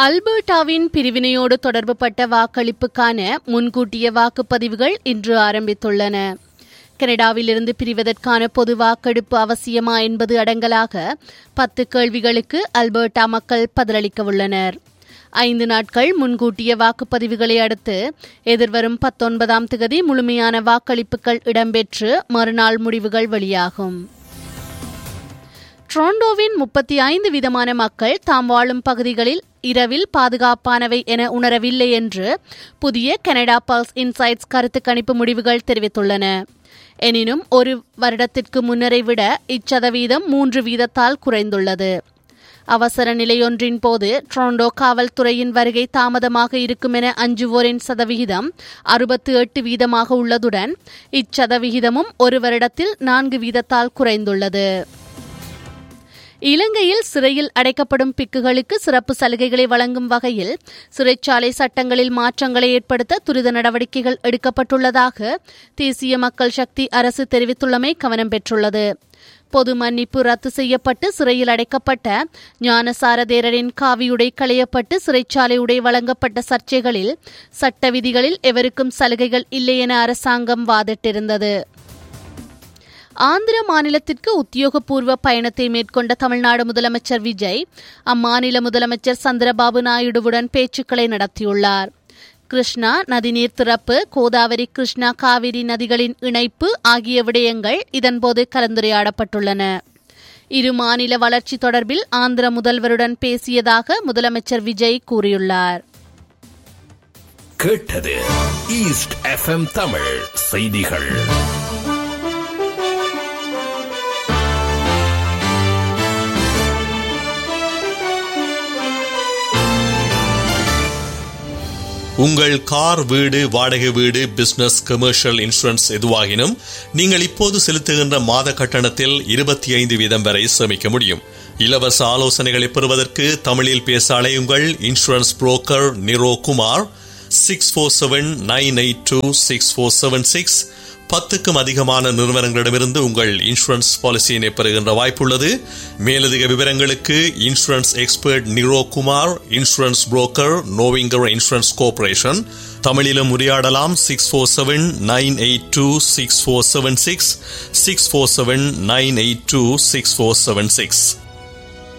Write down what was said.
அல்பர்டாவின் பிரிவினையோடு தொடர்புபட்ட வாக்களிப்புக்கான முன்கூட்டிய வாக்குப்பதிவுகள் இன்று ஆரம்பித்துள்ளன கனடாவிலிருந்து பிரிவதற்கான பொது வாக்கெடுப்பு அவசியமா என்பது அடங்கலாக பத்து கேள்விகளுக்கு அல்பர்டா மக்கள் பதிலளிக்க உள்ளனர் ஐந்து நாட்கள் முன்கூட்டிய வாக்குப்பதிவுகளை அடுத்து எதிர்வரும் பத்தொன்பதாம் திகதி முழுமையான வாக்களிப்புகள் இடம்பெற்று மறுநாள் முடிவுகள் வெளியாகும் ட்ரோண்டோவின் முப்பத்தி ஐந்து விதமான மக்கள் தாம் வாழும் பகுதிகளில் இரவில் பாதுகாப்பானவை என உணரவில்லை என்று புதிய கனடா பல்ஸ் இன்சைட்ஸ் கருத்து கணிப்பு முடிவுகள் தெரிவித்துள்ளன எனினும் ஒரு வருடத்திற்கு முன்னரை விட இச்சதவீதம் மூன்று வீதத்தால் குறைந்துள்ளது அவசர நிலையொன்றின் போது ட்ரோண்டோ காவல்துறையின் வருகை தாமதமாக இருக்கும் என அஞ்சுவோரின் சதவிகிதம் அறுபத்து எட்டு வீதமாக உள்ளதுடன் இச்சதவிகிதமும் ஒரு வருடத்தில் நான்கு வீதத்தால் குறைந்துள்ளது இலங்கையில் சிறையில் அடைக்கப்படும் பிக்குகளுக்கு சிறப்பு சலுகைகளை வழங்கும் வகையில் சிறைச்சாலை சட்டங்களில் மாற்றங்களை ஏற்படுத்த துரித நடவடிக்கைகள் எடுக்கப்பட்டுள்ளதாக தேசிய மக்கள் சக்தி அரசு தெரிவித்துள்ளமை கவனம் பெற்றுள்ளது பொது மன்னிப்பு ரத்து செய்யப்பட்டு சிறையில் அடைக்கப்பட்ட ஞானசார தேரரின் காவியுடை களையப்பட்டு சிறைச்சாலை உடை வழங்கப்பட்ட சர்ச்சைகளில் சட்ட விதிகளில் எவருக்கும் சலுகைகள் இல்லை என அரசாங்கம் வாதிட்டிருந்தது ஆந்திர மாநிலத்திற்கு உத்தியோகபூர்வ பயணத்தை மேற்கொண்ட தமிழ்நாடு முதலமைச்சர் விஜய் அம்மாநில முதலமைச்சர் சந்திரபாபு நாயுடுவுடன் பேச்சுக்களை நடத்தியுள்ளார் கிருஷ்ணா நதிநீர் திறப்பு கோதாவரி கிருஷ்ணா காவிரி நதிகளின் இணைப்பு ஆகிய விடயங்கள் இதன்போது கலந்துரையாடப்பட்டுள்ளன இரு மாநில வளர்ச்சி தொடர்பில் ஆந்திர முதல்வருடன் பேசியதாக முதலமைச்சர் விஜய் கூறியுள்ளார் கேட்டது ஈஸ்ட் எஃப்எம் தமிழ் செய்திகள் உங்கள் கார் வீடு வாடகை வீடு பிசினஸ் கமர்ஷியல் இன்சூரன்ஸ் எதுவாகினும் நீங்கள் இப்போது செலுத்துகின்ற மாத கட்டணத்தில் இருபத்தி ஐந்து வீதம் வரை சேமிக்க முடியும் இலவச ஆலோசனைகளை பெறுவதற்கு தமிழில் பேச அலையுங்கள் insurance broker Niro Kumar six four seven nine eight two six four seven six பத்துக்கும் அதிகமான நிறுவனங்களிடமிருந்து உங்கள் இன்சூரன்ஸ் பாலிசியினை பெறுகின்ற வாய்ப்புள்ளது மேலதிக விவரங்களுக்கு insurance expert Niro Kumar insurance broker நோவிங்கர் இன்சூரன்ஸ் கோர்பரேஷன் தமிழிலும் உரையாடலாம் six four seven nine eight two six four seven six six four seven nine eight two six four seven six